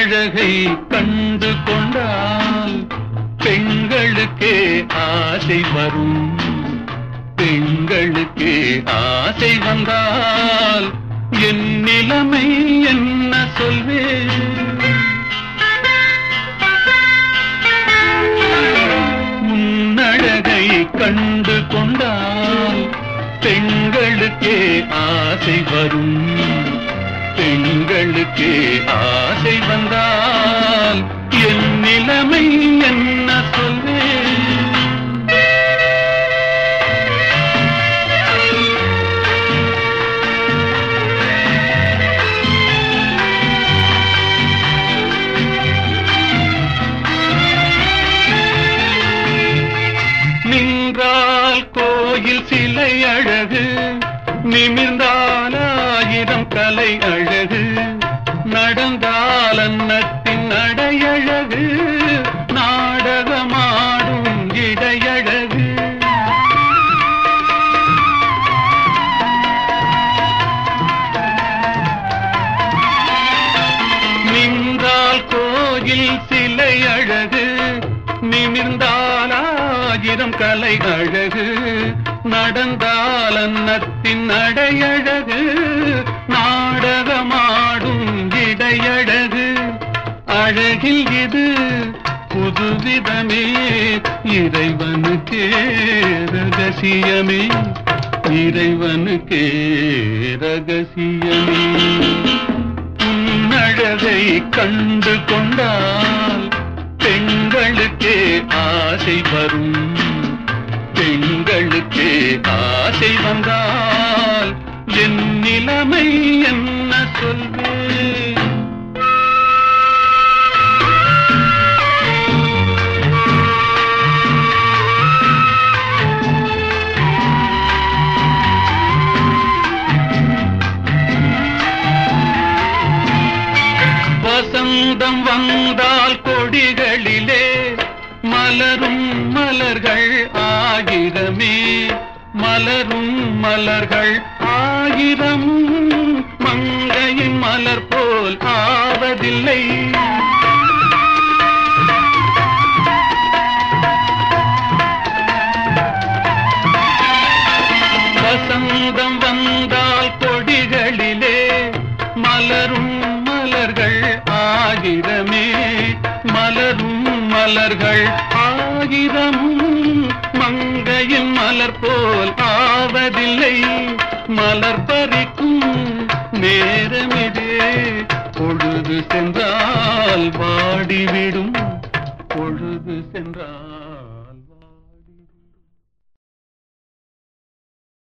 அழகை கண்டு கொண்டால் பெண்களுக்கே ஆசை வரும் பெண்களுக்கே ஆசை வந்தால் என் நிலைமை என்ன சொல்வேன் முன்னழகை கண்டு கொண்டால் பெண்களுக்கே ஆசை வரும் பெண்களுக்கே ஆசை வந்தால் என் நிலைமை என்ன சொல்வேன் நின்றால் கோயில் சிலை அழகு நிமிர்ந்தால் ஆயிரம் கலை அழகு நடந்தால் அன்னத்தின் நடையழகு நாடகமாடும் இடையழகு நின்றால் கோயில் சிலை அழகு நிமிர்ந்தால் ஆயிரம் கலை அழகு நடந்தால் அன்னத்தின் நடையழகு நாடகமாடும் இடையழகு அழகில் இது புதுவிதமே இறைவனுக்கே ரகசியமே இறைவனுக்கே ரகசியமே உன்னழகை கண்டு கொண்டால் பெண்களுக்கே ஆசை வரும் பெண்களுக்கே ஆசை வந்தால் என் நிலைமை என்ன சொல்வேன் வசந்தம் வந்தால் கொடிகளிலே மலரும் மலர்கள் ஆயிரமே மலரும் மலர்கள் ஆயிரம் மங்கையின் மலர் போல் ஆவதில்லை வசந்தம் வந்தால் கொடிகளிலே மலரும் மலர்கள் ஆயிரமே மலரும் மலர்கள் ஆயிரம் மங்கையின் மலர் போல் ஆவதில்லை மலர் பறிக்கும் நேரமிதே பொழுது சென்றால் வாடிவிடும் பொழுது சென்றால்